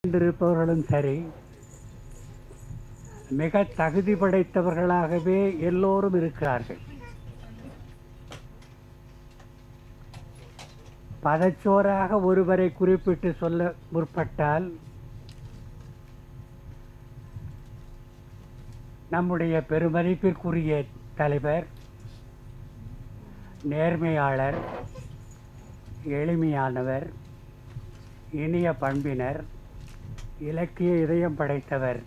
இருப்பவர்களும் சரி மிக தகுதி படைத்தவர்களாகவே எல்லோரும் இருக்கிறார்கள் பதச்சோறாக ஒருவரை குறிப்பிட்டு சொல்ல முற்பட்டால் நம்முடைய பெருமதிப்பிற்குரிய தலைவர் நேர்மையாளர் எளிமையானவர் இனிய பண்பினர் இலக்கிய இதயம் படைத்தவர்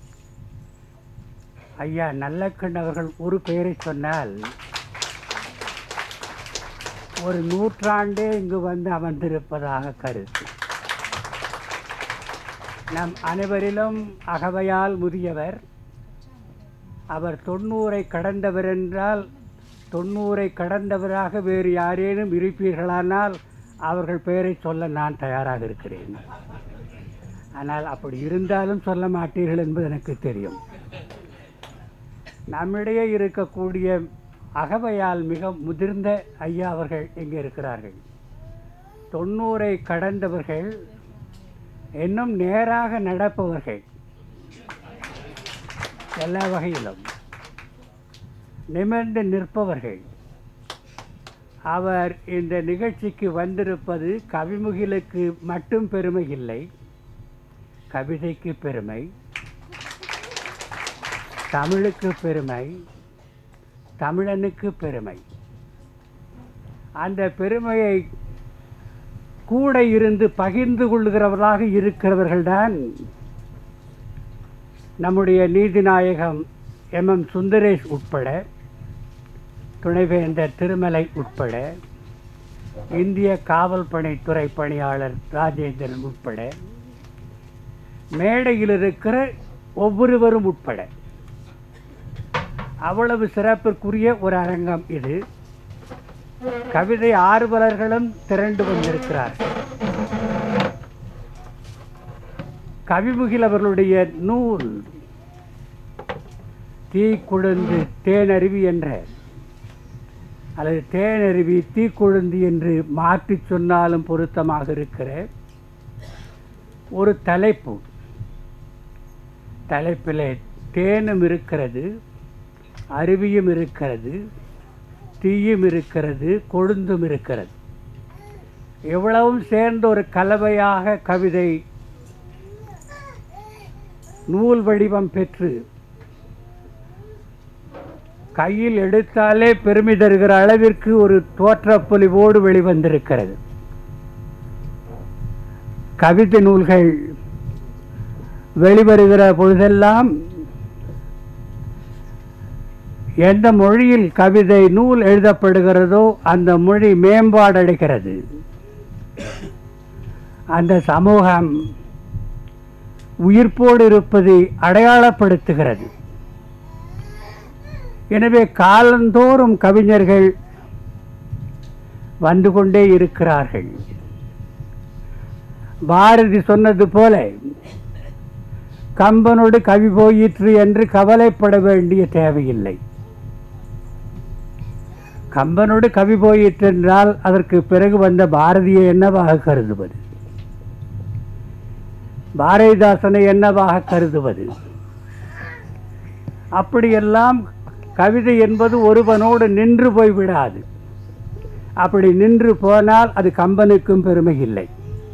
ஐயா நல்லக்கண் அவர்கள் ஒரு பெயரை சொன்னால் ஒரு நூற்றாண்டே இங்கு வந்து அமர்ந்திருப்பதாக கருத்து நம் அனைவரிலும் அகவையால் முதியவர் அவர் தொண்ணூரை கடந்தவர் என்றால் தொண்ணூரை கடந்தவராக வேறு யாரேனும் இருப்பீர்களானால் அவர்கள் பெயரை சொல்ல நான் தயாராக இருக்கிறேன் ஆனால் அப்படி இருந்தாலும் சொல்ல மாட்டீர்கள் என்பது எனக்கு தெரியும் நம்மிடையே இருக்கக்கூடிய அகவையால் மிக முதிர்ந்த ஐயா அவர்கள் இங்கே இருக்கிறார்கள் தொண்ணூரை கடந்தவர்கள் இன்னும் நேராக நடப்பவர்கள் எல்லா வகையிலும் நிமிர்ந்து நிற்பவர்கள் அவர் இந்த நிகழ்ச்சிக்கு வந்திருப்பது கவிமுகிலுக்கு மட்டும் பெருமை இல்லை கவிதைக்கு பெருமை தமிழுக்கு பெருமை தமிழனுக்கு பெருமை அந்த பெருமையை கூட இருந்து பகிர்ந்து கொள்கிறவர்களாக இருக்கிறவர்கள்தான் நம்முடைய நீதிநாயகம் எம் எம் சுந்தரேஷ் உட்பட துணைவேந்தர் திருமலை உட்பட இந்திய காவல் பணித்துறை பணியாளர் ராஜேந்திரன் உட்பட மேடையில் இருக்கிற ஒவ்வொருவரும் உட்பட அவ்வளவு சிறப்பிற்குரிய ஒரு அரங்கம் இது கவிதை ஆர்வலர்களும் திரண்டு வந்திருக்கிறார்கள் கவிமுகில் அவர்களுடைய நூல் தீ கொழுந்து தேனருவி என்ற அல்லது தேனருவி தீக்கொழுந்து என்று மாற்றி சொன்னாலும் பொருத்தமாக இருக்கிற ஒரு தலைப்பு தலைப்பில் தேனும் இருக்கிறது அருவியும் இருக்கிறது தீயும் இருக்கிறது கொழுந்தும் இருக்கிறது எவ்வளவும் சேர்ந்த ஒரு கலவையாக கவிதை நூல் வடிவம் பெற்று கையில் எடுத்தாலே பெருமை தருகிற அளவிற்கு ஒரு தோற்றப்பொலிவோடு வெளிவந்திருக்கிறது கவிதை நூல்கள் வெளிவருகிற பொழுதெல்லாம் எந்த மொழியில் கவிதை நூல் எழுதப்படுகிறதோ அந்த மொழி மேம்பாடடைகிறது அந்த சமூகம் உயிர்ப்போடு இருப்பதை அடையாளப்படுத்துகிறது எனவே காலந்தோறும் கவிஞர்கள் வந்து கொண்டே இருக்கிறார்கள் பாரதி சொன்னது போல கம்பனோடு கவி போயிற்று என்று கவலைப்பட வேண்டிய தேவையில்லை கம்பனோடு கவி போயிற்று என்றால் அதற்கு பிறகு வந்த பாரதியை என்னவாக கருதுவது பாரதிதாசனை என்னவாக கருதுவது அப்படியெல்லாம் கவிதை என்பது ஒருவனோடு நின்று போய்விடாது அப்படி நின்று போனால் அது கம்பனுக்கும் பெருமை இல்லை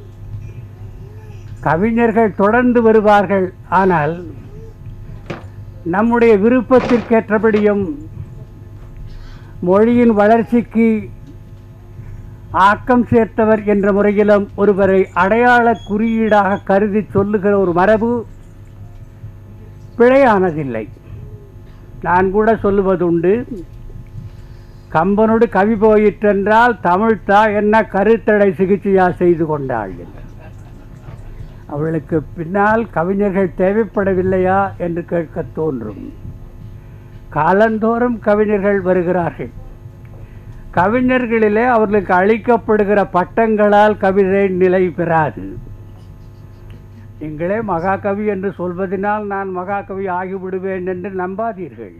கவிஞர்கள் தொடர்ந்து வருவார்கள் ஆனால் நம்முடைய விருப்பத்திற்கேற்றபடியும் மொழியின் வளர்ச்சிக்கு ஆக்கம் சேர்த்தவர் என்ற முறையிலும் ஒருவரை அடையாள குறியீடாக கருதி சொல்லுகிற ஒரு மரபு பிழையானதில்லை நான் கூட சொல்லுவதுண்டு கம்பனோடு கவி போயிற்றென்றால் தமிழ்த்தா என்ன கருத்தடை சிகிச்சையா செய்து கொண்டாள் என்று அவளுக்கு பின்னால் கவிஞர்கள் தேவைப்படவில்லையா என்று கேட்க தோன்றும் காலந்தோறும் கவிஞர்கள் வருகிறார்கள் கவிஞர்களிலே அவர்களுக்கு அளிக்கப்படுகிற பட்டங்களால் கவிதை நிலை பெறாது நீங்களே மகாகவி என்று சொல்வதனால் நான் மகாகவி ஆகிவிடுவேன் என்று நம்பாதீர்கள்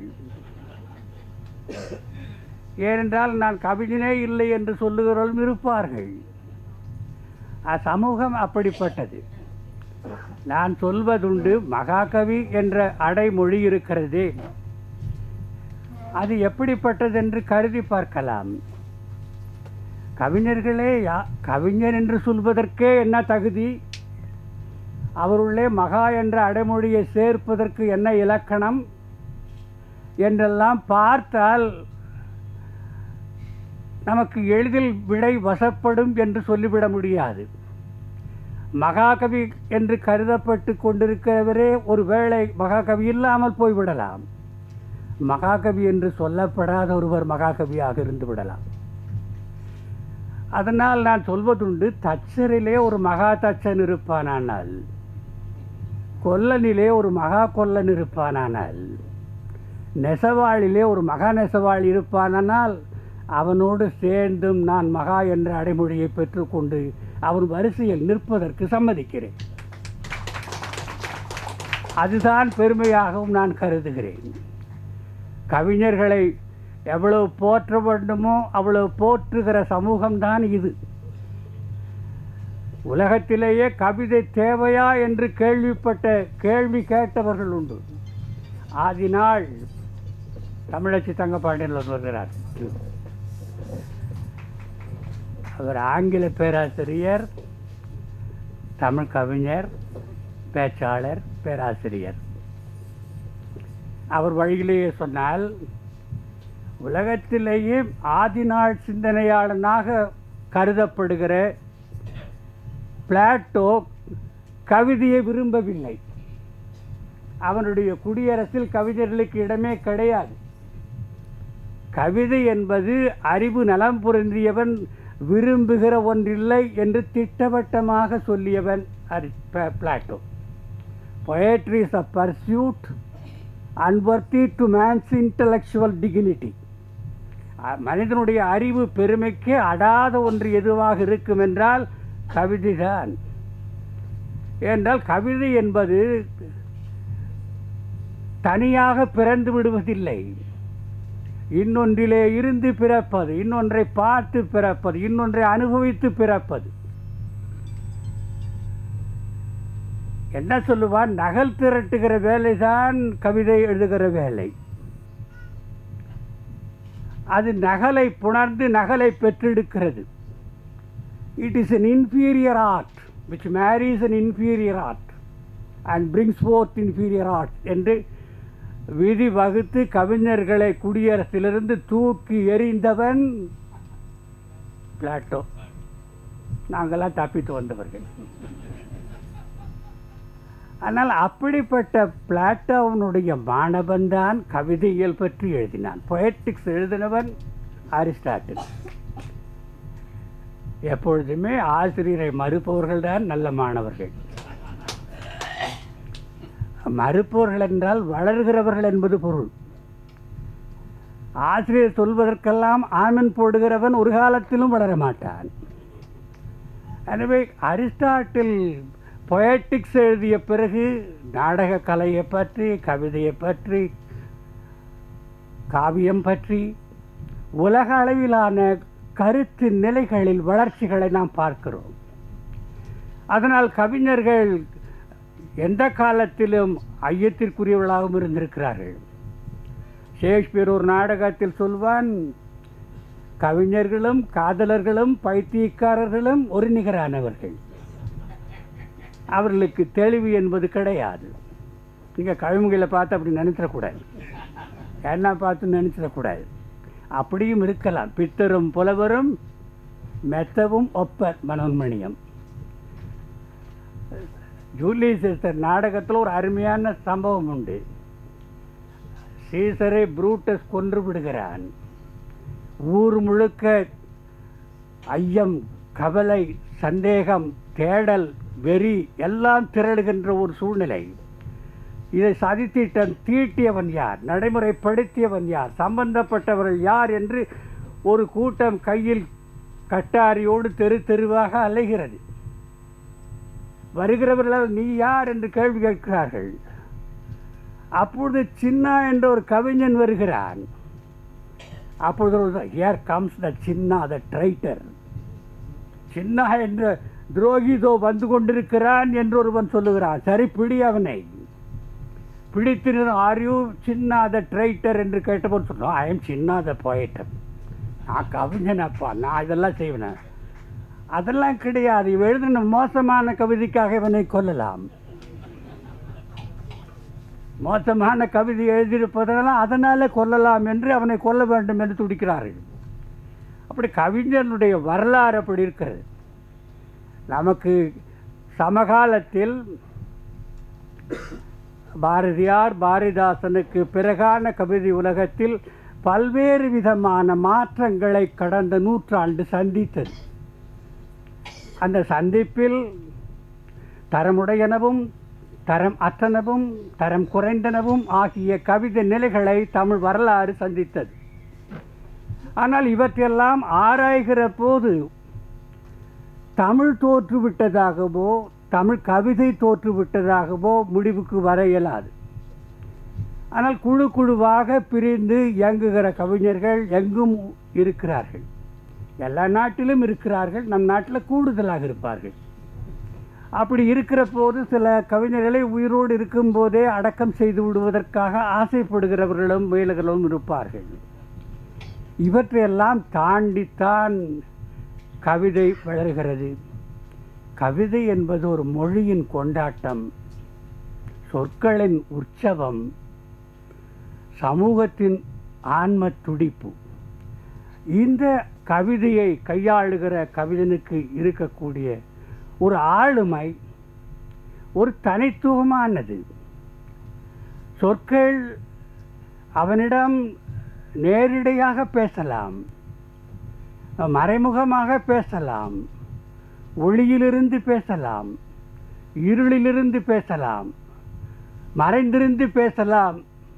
ஏனென்றால் நான் கவிஞனே இல்லை என்று சொல்லுகிறவர்களும் இருப்பார்கள் அ- சமூகம் அப்படிப்பட்டது நான் சொல்வதுண்டு மகாகவி என்ற அடைமொழி இருக்கிறதே அது எப்படிப்பட்டது என்று கருதி பார்க்கலாம் கவிஞர்களே யா கவிஞர் என்று சொல்வதற்கே என்ன தகுதி அவருள்ளே மகா என்ற அடைமொழியை சேர்ப்பதற்கு என்ன இலக்கணம் என்றெல்லாம் பார்த்தால் நமக்கு எளிதில் விடை வசப்படும் என்று சொல்லிவிட முடியாது மகாகவி என்று கருதப்பட்டு கொண்டிருக்கிறவரே ஒரு வேளை மகாகவி இல்லாமல் போய்விடலாம் மகாகவி என்று சொல்லப்படாத ஒருவர் மகாகவியாக இருந்து விடலாம் அதனால் நான் சொல்வதுண்டு தச்சரிலே ஒரு மகா தச்சன் இருப்பானானால் கொல்லனிலே ஒரு மகா கொல்லன் இருப்பானானால் நெசவாளிலே ஒரு மகா நெசவாளி இருப்பானால் அவனோடு சேர்ந்தும் நான் மகா என்ற அடைமொழியை பெற்றுக்கொண்டு அவன் வரிசையில் நிற்பதற்கு சம்மதிக்கிறேன் அதுதான் பெருமையாகவும் நான் கருதுகிறேன் கவிஞர்களை எவ்வளவு போற்ற வேண்டுமோ அவ்வளவு போற்றுகிற சமூகம்தான் இது உலகத்திலேயே கவிதை தேவையா என்று கேள்விப்பட்ட கேள்வி கேட்டவர்கள் உண்டு ஆதினாள் தமிழச்சி தங்கப்பாண்டியன் வருகிறார் அவர் ஆங்கில பேராசிரியர் தமிழ் கவிஞர் பேச்சாளர் பேராசிரியர் அவர் வழியிலேயே சொன்னால் உலகத்திலேயே ஆதிநாள் சிந்தனையாளனாக கருதப்படுகிற பிளாட்டோ கவிதையை விரும்பவில்லை அவனுடைய குடியரசில் கவிஞர்களுக்கு இடமே கிடையாது கவிதை என்பது அறிவு நலம் பொருந்தியவன் விரும்புகிற ஒன்றில்லை என்று திட்டவட்டமாக சொல்லியவன் அரி Plato poetry is a pursuit unworthy to man's intellectual dignity மனிதனுடைய அறிவு பெருமைக்கு அடாத ஒன்று எதுவாக இருக்கும் என்றால் கவிதைதான் என்றால் கவிதை என்பது தனியாக பிறந்து விடுவதில்லை இன்னொன்றிலே இருந்து பிறப்பது இன்னொன்றை பார்த்து பிறப்பது இன்னொன்றை அனுபவித்து பிறப்பது என்ன சொல்லுவான் நகல் திரட்டுகிற வேலைதான் கவிதை எழுதுகிற வேலை அது நகலை புணர்ந்து நகலை பெற்றெடுக்கிறது it is an inferior art which marries an inferior art and brings forth inferior art என்று விதி வகுத்து கவிஞர்களை குடியரசிலிருந்து தூக்கி எறிந்தவன் பிளாட்டோ நாங்களாம் தப்பித்து வந்தவர்கள் ஆனால் அப்படிப்பட்ட பிளாட்டோவனுடைய மாணவன்தான் கவிதையியல் பற்றி எழுதினான் பொயட்டிக்ஸ் எழுதினவன் அரிஸ்டாட்டில் எப்பொழுதுமே ஆசிரியரை மறுப்பவர்கள் தான் நல்ல மாணவர்கள் மறுப்பவர்கள் என்றால் வளர்கிறவர்கள் என்பது பொருள் ஆசிரியர் சொல்வதற்கெல்லாம் ஆமன் போடுகிறவன் ஒரு காலத்திலும் வளர மாட்டான் எனவே அரிஸ்டாட்டில் பொயட்டிக்ஸ் எழுதிய பிறகு நாடக கலையை பற்றி கவிதையை பற்றி காவியம் பற்றி உலக அளவிலான கருத்து நிலைகளில் வளர்ச்சிகளை நாம் பார்க்கிறோம் அதனால் கவிஞர்கள் எந்த காலத்திலும் ஐயத்திற்குரியவர்களாகவும் இருந்திருக்கிறார்கள் ஷேக்ஸ்பியர் ஒரு நாடகத்தில் சொல்வான் கவிஞர்களும் காதலர்களும் பைத்தியக்காரர்களும் ஒரு நிகரானவர்கள் அவர்களுக்கு தெளிவு என்பது கிடையாது நீங்கள் கவிஞர்களை பார்த்து அப்படி நினைச்சிடக்கூடாது என்ன பார்த்து நினைச்சிடக்கூடாது அப்படியும் இருக்கலாம் பித்தரும் புலவரும் மெத்தவும் ஒப்பர் மனோன்மணியம் ஜூலியஸ் சீசர் நாடகத்தில் ஒரு அருமையான சம்பவம் உண்டு சீசரை புரூட்டஸ் கொன்று விடுகிறான் ஊர் முழுக்க ஐயம் கவலை சந்தேகம் தேடல் வெறி எல்லாம் திரளுகின்ற ஒரு சூழ்நிலை இதை சதித்திட்டம் தீட்டியவன் யார் நடைமுறைப்படுத்தியவன் யார் சம்பந்தப்பட்டவர்கள் யார் என்று ஒரு கூட்டம் கையில் கட்டாரியோடு தெரு தெருவாக அலைகிறது வருகிறவர்கள் நீ யார் என்று கேள்வி கேட்கிறார்கள் அப்பொழுது சின்னா என்ற ஒரு கவிஞன் வருகிறான் அப்பொழுது ஹியர் கம்ஸ் த சின்னா த ட்ரைட்டர் சின்னா என்ற துரோகி இதோ வந்து கொண்டிருக்கிறான் என்று ஒருவன் சொல்லுகிறான் சரி பிடி அவனை பிடித்து ஆர் யூ சின்னாத ட்ரைட்டர் என்று கேட்டபோது சொன்னோம் ஐ எம் சின்னாத போயிட்டர் நான் கவிஞனப்பா நான் இதெல்லாம் செய்வேன் அதெல்லாம் கிடையாது இவன் எழுதின மோசமான கவிதைக்காக இவனை கொல்லலாம் மோசமான கவிதை எழுதியிருப்பதெல்லாம் அதனாலே கொல்லலாம் என்று அவனை கொல்ல வேண்டும் என்று துடிக்கிறார்கள் அப்படி கவிஞனுடைய வரலாறு அப்படி இருக்கிறது நமக்கு சமகாலத்தில் பாரதியார் பாரதிதாசனுக்கு பிறகான கவிதை உலகத்தில் பல்வேறு விதமான மாற்றங்களை கடந்த நூற்றாண்டு சந்தித்தது அந்த சந்திப்பில் தரமுடையனவும் தரம் அற்றனவும் தரம் குறைந்தனவும் ஆகிய கவிதை நிலைகளை தமிழ் வரலாறு சந்தித்தது ஆனால் இவற்றையெல்லாம் ஆராய்கிற போது தமிழ் தோற்றுவிட்டதாகவோ தமிழ் கவிதை தோற்றுவிட்டதாகவோ முடிவுக்கு வர இயலாது ஆனால் குழு குழுவாக பிரிந்து இயங்குகிற கவிஞர்கள் எங்கும் இருக்கிறார்கள் எல்லா நாட்டிலும் இருக்கிறார்கள் நம் நாட்டில் கூடுதலாக இருப்பார்கள் அப்படி இருக்கிற போது சில கவிஞர்களை உயிரோடு இருக்கும்போதே அடக்கம் செய்து விடுவதற்காக ஆசைப்படுகிறவர்களும் முயல்களும் இருப்பார்கள் இவற்றையெல்லாம் தாண்டித்தான் கவிதை வளர்கிறது கவிதை என்பது ஒரு மொழியின் கொண்டாட்டம் சொற்களின் உற்சவம் சமூகத்தின் ஆன்ம துடிப்பு இந்த கவிதையை கையாளுகிற கவிஞனுக்கு இருக்கக்கூடிய ஒரு ஆளுமை ஒரு தனித்துவமானது சொற்கள் அவனிடம் நேரிடையாக பேசலாம் மறைமுகமாக பேசலாம் ஒளியிலிருந்து பேசலாம் இருளிலிருந்து பேசலாம் மறைந்திருந்து பேசலாம்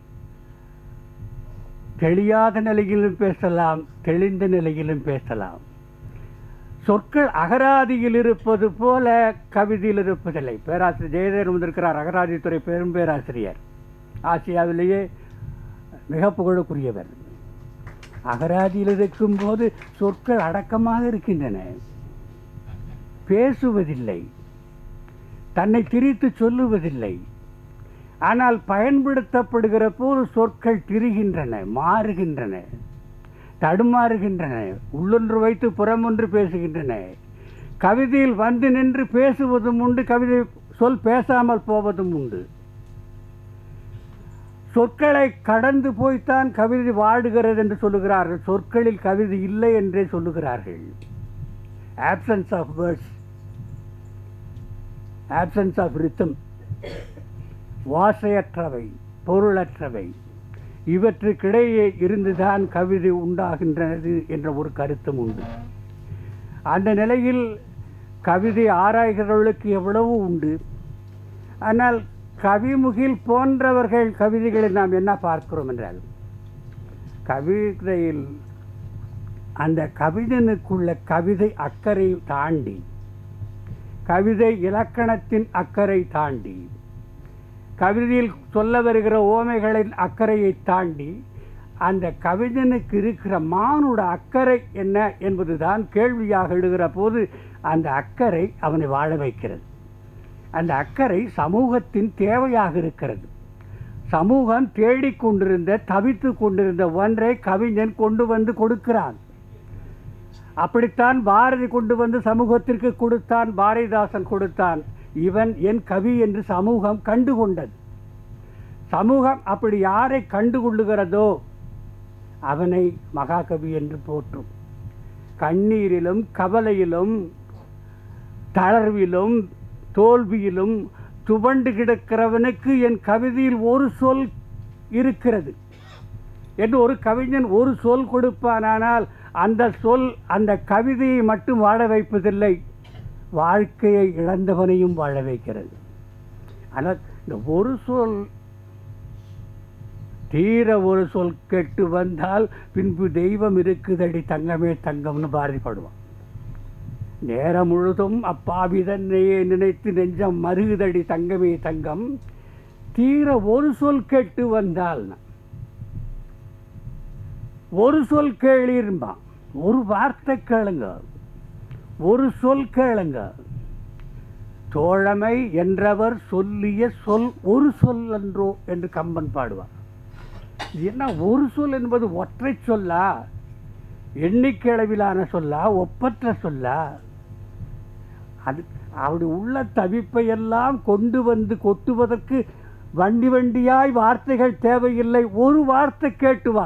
தெளியாத நிலையிலும் பேசலாம் தெளிந்த நிலையிலும் பேசலாம் சொற்கள் அகராதியில் இருப்பது போல கவிதையில் இருப்பதில்லை பேராசிரியர் ஜெயதேவன் வந்திருக்கிறார் அகராதித்துறை பெரும் பேராசிரியர் ஆசியாவிலேயே மிக புகழுக்குரியவர் அகராதியில் இருக்கும்போது சொற்கள் அடக்கமாக இருக்கின்றன பேசுவதில்லை தன்னை திரித்து சொல்லுவதில்லை ஆனால் பயன்படுத்தப்படுகிற போது சொற்கள் திரிகின்றன மாறுகின்றன தடுமாறுகின்றன உள்ளொன்று வைத்து புறமொன்று பேசுகின்றன கவிதையில் வந்து நின்று பேசுவதும் உண்டு கவிதை சொல் பேசாமல் போவதும் உண்டு சொற்களை கடந்து போய்த்தான் கவிதை வாடுகிறது என்று சொல்லுகிறார்கள் சொற்களில் கவிதை இல்லை என்றே சொல்லுகிறார்கள் absence of words absence of rhythm வாசையற்றவை பொருளற்றவை இவற்றுக்கிடையே இருந்துதான் கவிதை உண்டாகின்றது என்ற ஒரு கருத்தும் உண்டு அந்த நிலையில் கவிதை ஆராய்கிறவர்களுக்கு எவ்வளவு உண்டு ஆனால் கவிமுகில் போன்றவர்கள் கவிதைகளை நாம் என்ன பார்க்கிறோம் என்றால் கவிதையில் அந்த கவிஞனுக்குள்ள கவிதை அக்கறை தாண்டி கவிதை இலக்கணத்தின் அக்கறை தாண்டி கவிதையில் சொல்ல வருகிற ஓமைகளின் அக்கறையை தாண்டி அந்த கவிஞனுக்கு இருக்கிற மானுட அக்கறை என்ன என்பதுதான் கேள்வியாக எழுகிற போது அந்த அக்கறை அவனை வாழ வைக்கிறது அந்த அக்கறை சமூகத்தின் தேவையாக இருக்கிறது சமூகம் தேடிக்கொண்டிருந்த தவித்து கொண்டிருந்த ஒன்றை கவிஞன் கொண்டு வந்து கொடுக்கிறான் அப்படித்தான் பாரதி கொண்டு வந்து சமூகத்திற்கு கொடுத்தான் பாரதிதாசன் கொடுத்தான் இவன் என் கவி என்று சமூகம் கண்டுகொண்டது சமூகம் அப்படி யாரை கண்டுகொள்ளுகிறதோ அவனை மகாகவி என்று போற்றும் கண்ணீரிலும் கவலையிலும் தளர்விலும் தோல்வியிலும் துவண்டு கிடக்கிறவனுக்கு என் கவிதையில் ஒரு சொல் இருக்கிறது என்று ஒரு கவிஞன் ஒரு சொல் கொடுப்பானானால் அந்த சொல் அந்த கவிதையை மட்டும் வாழ வைப்பதில்லை வாழ்க்கையை இழந்தவனையும் வாழ வைக்கிறது ஆனால் இந்த ஒரு சொல் தீர ஒரு சொல் கெட்டு வந்தால் பின்பு தெய்வம் இருக்குதடி தங்கமே தங்கம்னு பாரதி பாடுவான் நேரம் முழுதும் அப்பாவி தன்னையே நினைத்து நெஞ்சம் மருகுதடி தங்கமே தங்கம் தீர ஒரு சொல் கெட்டு வந்தால் ஒரு சொல் கேளிருந்தான் ஒரு வார்த்தை கேளுங்க ஒரு சொல் கேளுங்க தோழமை என்றவர் சொல்லிய சொல் ஒரு சொல் என்றோ என்று கம்பன் பாடுவார் இது என்ன ஒரு சொல் என்பது ஒற்றை சொல்லா எண்ணிக்கை அளவிலான சொல்லா ஒப்பற்ற சொல்லா அது அவருடைய உள்ள தவிப்பை எல்லாம் கொண்டு வந்து கொட்டுவதற்கு வண்டி வண்டியாய் வார்த்தைகள் தேவையில்லை ஒரு வார்த்தை கேட்டு வா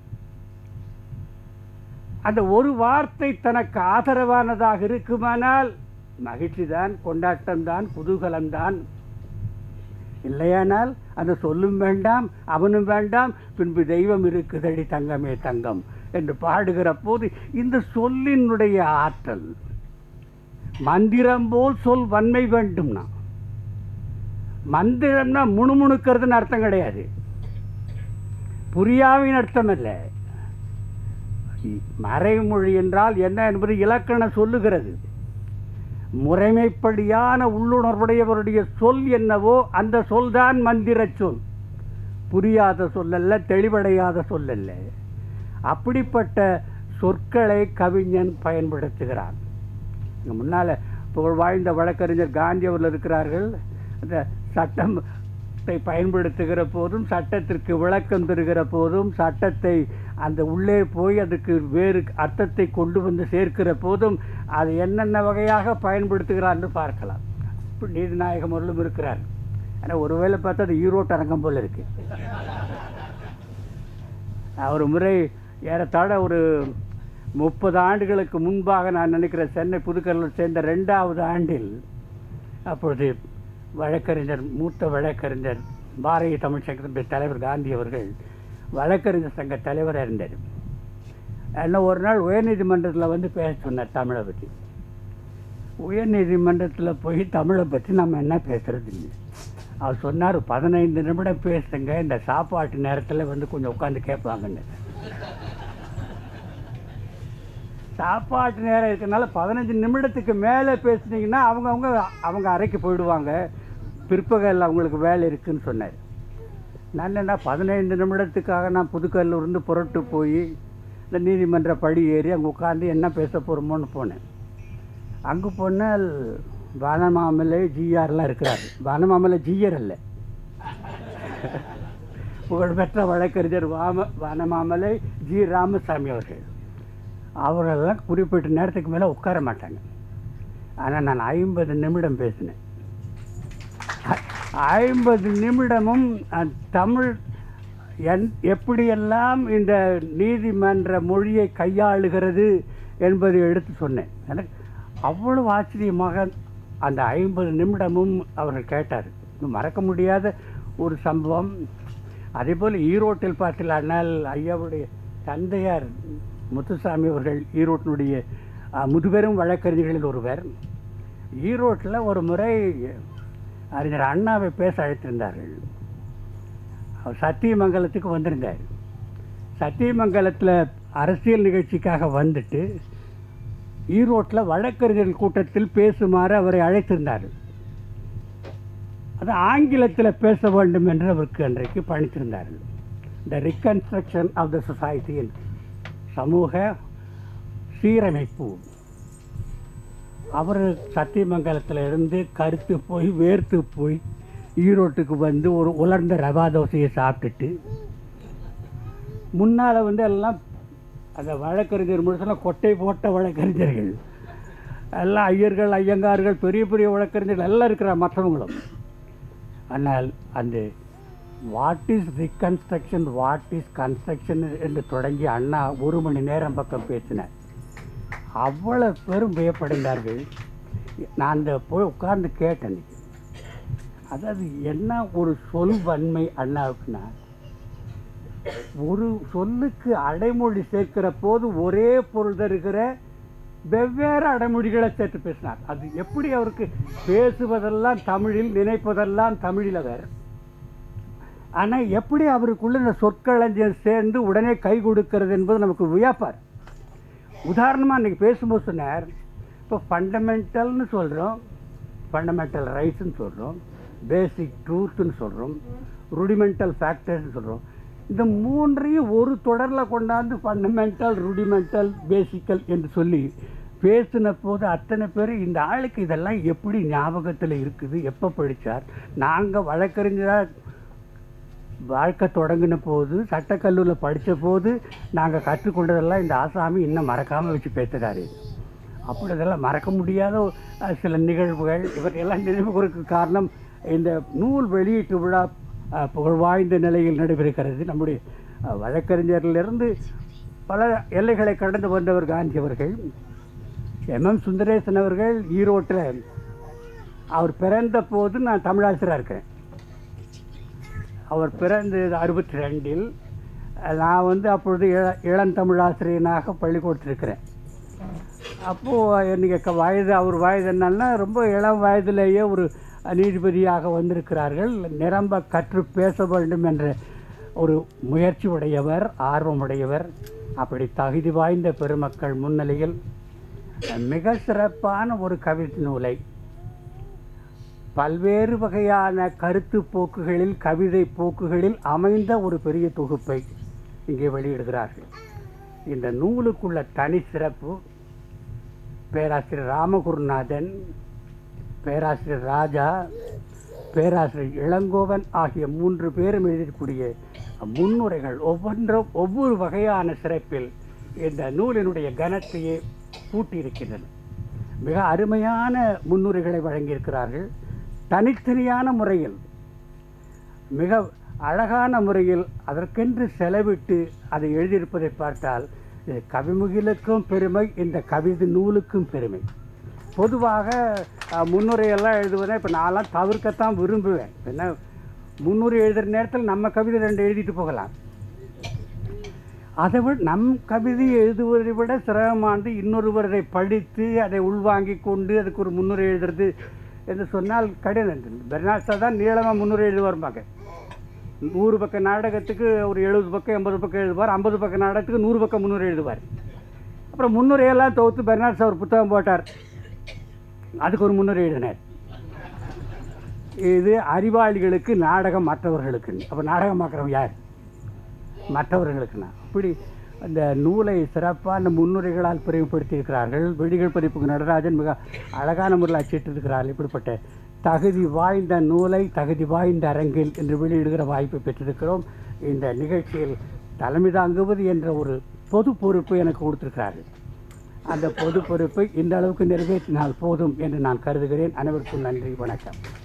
அந்த ஒரு வார்த்தை தனக்கு ஆதரவானதாக இருக்குமானால் மகிழ்ச்சி தான் கொண்டாட்டம் தான் குதூகலம் தான் இல்லையானால் அந்த சொல்லும் வேண்டாம் அவனும் வேண்டாம் பின்பு தெய்வம் இருக்குதடி தங்கமே தங்கம் என்று பாடுகிற போது இந்த சொல்லினுடைய ஆற்றல் மந்திரம் போல் சொல் வன்மை வேண்டும்னா மந்திரம்னா முணுமுணுக்கிறதுன்னு அர்த்தம் கிடையாது புரியாவின் அர்த்தம் இல்லை மறைமொழி என்றால் என்ன என்பது இலக்கணம் சொல்லுகிறது முறைமைப்படியான உள்ளுணர்வுடையவருடைய சொல் என்னவோ அந்த சொல்தான் மந்திர சொல் புரியாத சொல்லல்ல தெளிவடையாத சொல்லல்ல அப்படிப்பட்ட சொற்களை கவிஞன் பயன்படுத்துகிறான் இங்கே முன்னால் புகழ் வாழ்ந்த வழக்கறிஞர் காந்தி அவர்கள் இருக்கிறார்கள் அந்த சட்டத்தை பயன்படுத்துகிற போதும் சட்டத்திற்கு விளக்கம் தருகிற போதும் சட்டத்தை அந்த உள்ளே போய் அதுக்கு வேறு அர்த்தத்தை கொண்டு வந்து சேர்க்கிற போதும் அது என்னென்ன வகையாக பயன்படுத்துகிறான்னு பார்க்கலாம் இப்படி நீதிநாயகம் அவர்களும் இருக்கிறார் ஆனால் ஒருவேளை பார்த்தா அது ஈரோட்டு அரங்கம் போல் இருக்கு ஒரு முறை ஏறத்தாழ ஒரு முப்பது ஆண்டுகளுக்கு முன்பாக நான் நினைக்கிறேன் சென்னை புதுக்கல்லூர் சேர்ந்த ரெண்டாவது ஆண்டில் அப்பொழுது வழக்கறிஞர் மூத்த வழக்கறிஞர் பாரதிய தமிழ் சங்கத்தினுடைய தலைவர் காந்தி அவர்கள் வழக்கறிஞர் சங்க தலைவராக இருந்தார் என்ன ஒரு நாள் உயர்நீதிமன்றத்தில் வந்து பேச சொன்னார் தமிழை பற்றி உயர்நீதிமன்றத்தில் போய் தமிழை பற்றி நம்ம என்ன பேசுறது இல்லை அவர் சொன்னார் பதினைந்து நிமிடம் பேசுங்க இந்த சாப்பாட்டு நேரத்தில் வந்து கொஞ்சம் உட்காந்து கேட்பாங்கன்னு சாப்பாட்டு நேரம் இருக்கிறனால பதினஞ்சு நிமிடத்துக்கு மேலே பேசுனீங்கன்னா அவங்கவுங்க அவங்க அறைக்கு போயிடுவாங்க பிற்பகல் அவங்களுக்கு வேலை இருக்குன்னு சொன்னார் நான் என்ன பதினைந்து நிமிடத்துக்காக நான் புதுக்கல்லூர்ந்து புரட்டு போய் இந்த நீதிமன்ற படி ஏறி அங்கே உட்காந்து என்ன பேச போகிறோமோன்னு போனேன் அங்கே போனால் வானமாமலை ஜிஆர்லாம் இருக்கிறாரு வானமாமலை ஜிஆர் அல்ல புகழ்பெற்ற வழக்கறிஞர் வாம வானமாமலை ஜி ராமசாமி அவர்கள் அவரெல்லாம் குறிப்பிட்ட நேரத்துக்கு மேலே உட்கார மாட்டாங்க ஆனால் நான் ஐம்பது நிமிடம் பேசினேன் ஐம்பது நிமிடமும் அஹ், தமிழ் என் எப்படியெல்லாம் இந்த நீதிமன்ற மொழியை கையாளுகிறது என்பதை எடுத்து சொன்னேன் எனக்கு அவ்வளவு ஆச்சரியமாக அந்த ஐம்பது நிமிடமும் அவர்கள் கேட்டார் இன்னும் மறக்க முடியாத ஒரு சம்பவம் அதே போல் ஈரோட்டில் பார்த்தீங்களானால் ஐயாவுடைய தந்தையார் முத்துசாமி அவர்கள் ஈரோட்டினுடைய அஹ், முதுபெரும் வழக்கறிஞர்களில் ஒருவர் ஈரோட்டில் ஒரு முறை அறிஞர் அண்ணாவை பேச அழைத்திருந்தார்கள் அவர் சத்தியமங்கலத்துக்கு வந்திருந்தார் சத்தியமங்கலத்தில் அரசியல் நிகழ்ச்சிக்காக வந்துட்டு ஈரோட்டில் வழக்கறிஞர்கள் கூட்டத்தில் பேசுமாறு அவரை அழைத்திருந்தார்கள் அது ஆங்கிலத்தில் பேச வேண்டும் என்று அவருக்கு அன்றைக்கு பணித்திருந்தார்கள் த ரிகன்ஸ்ட்ரக்ஷன் ஆஃப் த சொசைட்டி சமூக சீரமைப்பு அவர் சத்தியமங்கலத்தில் இருந்து கருத்து போய் வேர்த்து போய் ஈரோட்டுக்கு வந்து ஒரு உலர்ந்த ரவா தோசையை சாப்பிட்டுட்டு முன்னால் வந்து எல்லாம் அந்த வழக்கறிஞர் முழுசெல்லாம் கொட்டை போட்ட வழக்கறிஞர்கள் எல்லாம் ஐயர்கள் ஐயங்கார்கள் பெரிய பெரிய வழக்கறிஞர்கள் எல்லாம் இருக்கிற மற்றவங்களும் ஆனால் அந்த what is reconstruction what is construction என்று தொடங்கி அண்ணா ஒரு மணி நேரம் பக்கம் பேசினார் அவ்வளவு பெரும் வியப்படைந்தார்கள் நான் அந்த போய் உட்கார்ந்து கேட்டேன் அதாவது என்ன ஒரு சொல் வன்மை அண்ணாவுக்குன்னா ஒரு சொல்லுக்கு அடைமொழி சேர்க்கிற போது ஒரே பொருள் தருகிற வெவ்வேறு அடைமொழிகளை சேர்த்து பேசினார் அது எப்படி அவருக்கு பேசுவதெல்லாம் தமிழில் நினைப்பதெல்லாம் தமிழில் வேறு ஆனால் எப்படி அவருக்குள்ள இந்த சொற்களஞ்சியம் சேர்ந்து உடனே கை கொடுக்கிறது என்பது நமக்கு வியப்பார் உதாரணமாக அன்றைக்கி பேசும்போது சொன்னார் இப்போ ஃபண்டமெண்டல்னு சொல்கிறோம் ஃபண்டமெண்டல் ரைட்ஸ்னு சொல்கிறோம் பேசிக் ட்ரூத்துன்னு சொல்கிறோம் ருடிமெண்டல் ஃபேக்டர்ஸ்னு சொல்கிறோம் இந்த மூன்றையும் ஒரு தொடரில் கொண்டாந்து ஃபண்டமெண்டல் ருடிமெண்டல் பேசிக்கல் என்று சொல்லி பேசின போது அத்தனை பேர் இந்த ஆளுக்கு இதெல்லாம் எப்படி ஞாபகத்தில் இருக்குது எப்போ படித்தார் நாங்கள் வழக்கறிஞராக வாழ்க்கை தொடங்கின போது சட்டக்கல்லூரியில் படித்த போது நாங்கள் கற்றுக்கொண்டதெல்லாம் இந்த ஆசாமி இன்னும் மறக்காமல் வச்சு பேசுகிறாரு அப்படி இதெல்லாம் மறக்க முடியாத அஹ், சில நிகழ்வுகள் இவற்றையெல்லாம் நினைவு கூறுக்கு காரணம் இந்த நூல் வெளியீட்டு விழா அஹ், புகழ்வாய்ந்த நிலையில் நடைபெறுகிறது நம்முடைய அஹ், வழக்கறிஞரிலிருந்து பல எல்லைகளை கடந்து வந்தவர் காந்தி அவர்கள் எம்எம் சுந்தரேசன் அவர்கள் ஈரோட்டில் அவர் பிறந்த போது நான் தமிழாசிரியராக இருக்கிறேன் அவர் பிறந்தது அறுபத்தி ரெண்டில் நான் வந்து அப்பொழுது இள இளந்தமிழாசிரியனாக பள்ளிக்கூடத்தில் இருக்கிறேன் அப்போது எனக்கு வயது அவர் வயது என்னன்னா ரொம்ப இளம் வயதிலேயே ஒரு நீதிபதியாக வந்திருக்கிறார்கள் நிரம்ப கற்று பேச வேண்டும் என்ற ஒரு முயற்சி உடையவர் ஆர்வமுடையவர் அப்படி தகுதி வாய்ந்த பெருமக்கள் முன்னிலையில் மிக சிறப்பான ஒரு கவிதை நூலை பல்வேறு வகையான கருத்து போக்குகளில் கவிதை போக்குகளில் அமைந்த ஒரு பெரிய தொகுப்பை இங்கே வெளியிடுகிறார்கள் இந்த நூலுக்குள்ள தனி சிறப்பு பேராசிரியர் ராமகுருநாதன் பேராசிரியர் ராஜா பேராசிரியர் இளங்கோவன் ஆகிய மூன்று பேரும் எழுதக்கூடிய முன்னுரைகள் ஒவ்வொன்றும் ஒவ்வொரு வகையான சிறப்பில் இந்த நூலினுடைய கனத்தையே கூட்டியிருக்கின்றன மிக அருமையான முன்னுரைகளை வழங்கியிருக்கிறார்கள் தனித்தனியான முறையில் மிக அழகான முறையில் அதற்கென்று செலவிட்டு அதை எழுதியிருப்பதை பார்த்தால் இது கவிமுகிலுக்கும் பெருமை இந்த கவிதை நூலுக்கும் பெருமை பொதுவாக அஹ், முன்னுரையெல்லாம் எழுதுவதை இப்போ நான்லாம் தவிர்க்கத்தான் விரும்புவேன் என்ன முன்னுரை எழுதுகிற நேரத்தில் நம்ம கவிதை ரெண்டு எழுதிட்டு போகலாம் அதை விட நம் கவிதை எழுதுவதை விட சிரமமானது இன்னொருவரை படித்து அதை உள்வாங்கி கொண்டு அதுக்கு ஒரு முன்னுரை எழுதுறது என்று சொன்னால் கடினம் பெர்னாட்ஸா தான் நீளமாக முன்னுரை எழுதுவார்பாங்க நூறு பக்க நாடகத்துக்கு ஒரு எழுபது பக்கம் எண்பது பக்கம் எழுதுவார் ஐம்பது பக்க நாடகத்துக்கு நூறு பக்கம் முன்னுரை எழுதுவார் அப்புறம் முன்னுரையெல்லாம் தொகுத்து பெர்னாட்ஸ் ஒரு புத்தகம் போட்டார் அதுக்கு ஒரு முன்னுரை எழுதினார் இது அறிவாளிகளுக்கு நாடகம் மற்றவர்களுக்கு அப்போ நாடகமாக்குறவங்க யார் மற்றவர்களுக்குன்னா அப்படி அந்த நூலை சிறப்பான முன்னுரைகளால் பிரிவுபடுத்தியிருக்கிறார்கள் விழிகள் பதிப்புக்கு நடராஜன் மிக அழகான முறையில் அச்சிட்டிருக்கிறார்கள் இப்படிப்பட்ட தகுதி வாய்ந்த நூலை தகுதி வாய்ந்த அரங்கில் என்று வெளியிடுகிற வாய்ப்பை பெற்றிருக்கிறோம் இந்த நிகழ்ச்சியில் தலைமை தாங்குவது என்ற ஒரு பொது பொறுப்பு எனக்கு கொடுத்திருக்கிறார்கள் அந்த பொது பொறுப்பை இந்த அளவுக்கு நிறைவேற்றினால் போதும் என்று நான் கருதுகிறேன் அனைவருக்கும் நன்றி வணக்கம்